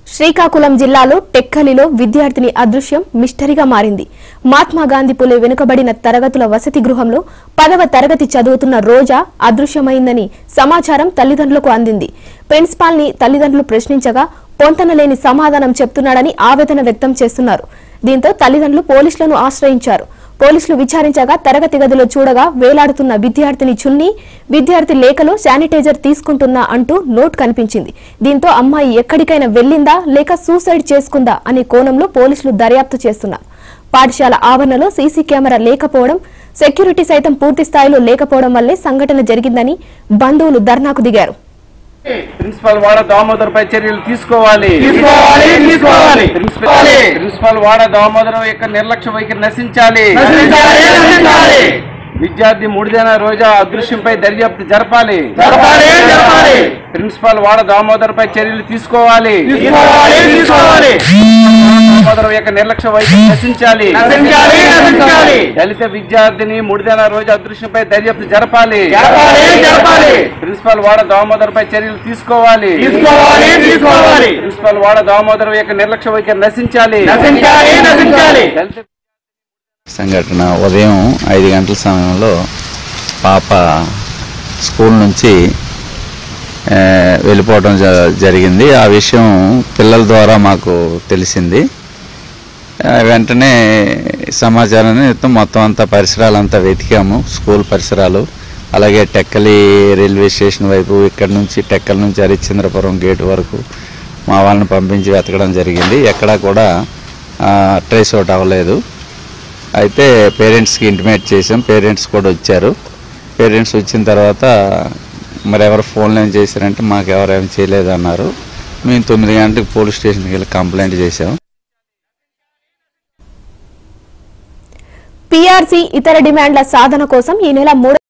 శ్రీకాకుళం జిల్లాలో టెక్కలిలో విద్యార్థిని అదృశ్యం మిస్టరీగా మారింది మహాత్మా గాంధీ పులే వెనుకబడిన తరగతుల వసతి గృహంలో పదవ తరగతి చదువుతున్న రోజా అదృశ్యమైందని సమాచారం తల్లిదండ్రులకు అందింది ప్రిన్సిపాల్ ని తల్లిదండ్రులు ప్రశ్నించగా పొంతనలేని సమాధానం చెప్తున్నాడని ఆవేదన వ్యక్తం చేస్తున్నారు దీంతో తల్లిదండ్రులు పోలీసులను ఆశ్రయించారు పోలీసులు విచారించగా తరగతి గదిలో చూడగా వేలాడుతున్న విద్యార్థిని చున్ని విద్యార్థి లేఖలో శానిటైజర్ తీసుకుంటున్నా అంటూ నోట్ కనిపించింది దీంతో అమ్మాయి ఎక్కడికైనా వెళ్ళిందా లేక సూసైడ్ చేసుకుందా అనే కోణంలో పోలీసులు దర్యాప్తు చేస్తున్నారు పాఠశాల ఆవరణలో సీసీ కెమెరా లేకపోవడం సెక్యూరిటీ సైతం పూర్తి స్థాయిలో లేకపోవడం వల్లే సంఘటన జరిగిందని బంధువులు ధర్నాకు దిగారు ప్రిన్సిపల్ వాడ దామోదర్ పై చర్యలు తీసుకోవాలి తీసుకోవాలి, తీసుకోవాలి. ప్రిన్సిపల్ ప్రిన్సిపల్ వాడ దామోదర్ యొక్క నిర్లక్ష్య వైఖరి నశించాలి నశించాలి, నశించాలి. విద్యార్థి ముడిదైన రోజా అదృశ్యంపై దర్యాప్తు జరపాలి జరపాలి, జరపాలి. ప్రిన్సిపల్ వాడ దామోదర్ పై చర్యలు తీసుకోవాలి తీసుకోవాలి, తీసుకోవాలి. దామోదర్ యొక్క నిర్లక్ష్య వైఖరి నశించాలి నశించాలి, నశించాలి. దళిత విద్యార్థిని ముడిదైన రోజా అదృశ్యంపై దర్యాప్తు జరపాలి జరపాలి, జరపాలి. ప్రిన్సిపల్ వాడ దామోదర్ పై చర్యలు తీసుకోవాలి తీసుకోవాలి, తీసుకోవాలి. ప్రిన్సిపల్ వాడ దామోదర్ యొక్క నిర్లక్ష్య వైఖరి నశించాలి నశించాలి, నశించాలి. దళిత సంఘటన ఉదయం ఐదు గంటల సమయంలో పాప స్కూల్ నుంచి ఆ, వెళ్ళిపోవడం జ- జరిగింది ఆ విషయం పిల్లల ద్వారా మాకు తెలిసింది ఆ, వెంటనే సమాచారాన్ని మొత్తం అంతా పరిసరాలంతా వెతికాము స్కూల్ పరిసరాలు అలాగే టెక్కలి రైల్వే స్టేషన్ వైపు ఇక్కడ నుంచి టెక్కల నుంచి హరిశ్చంద్రపురం గేట్ వరకు మా వాళ్ళని పంపించి వెతకడం జరిగింది ఎక్కడా కూడా ట్రేస్ అవుట్ అవ్వలేదు అయితే పేరెంట్స్కి ఇంటిమేట్ చేసాం పేరెంట్స్ కూడా వచ్చారు పేరెంట్స్ వచ్చిన తర్వాత మరి ఎవరు ఫోన్లు ఏం చేశారంటే మాకు ఎవరు ఏం చేయలేదు అన్నారు మేము తొమ్మిది గంటలకు పోలీస్ స్టేషన్కి వెళ్ళి కంప్లైంట్ చేసాం పీఆర్సీ ఇతర డిమాండ్ల సాధన కోసం ఈ నెల మూడు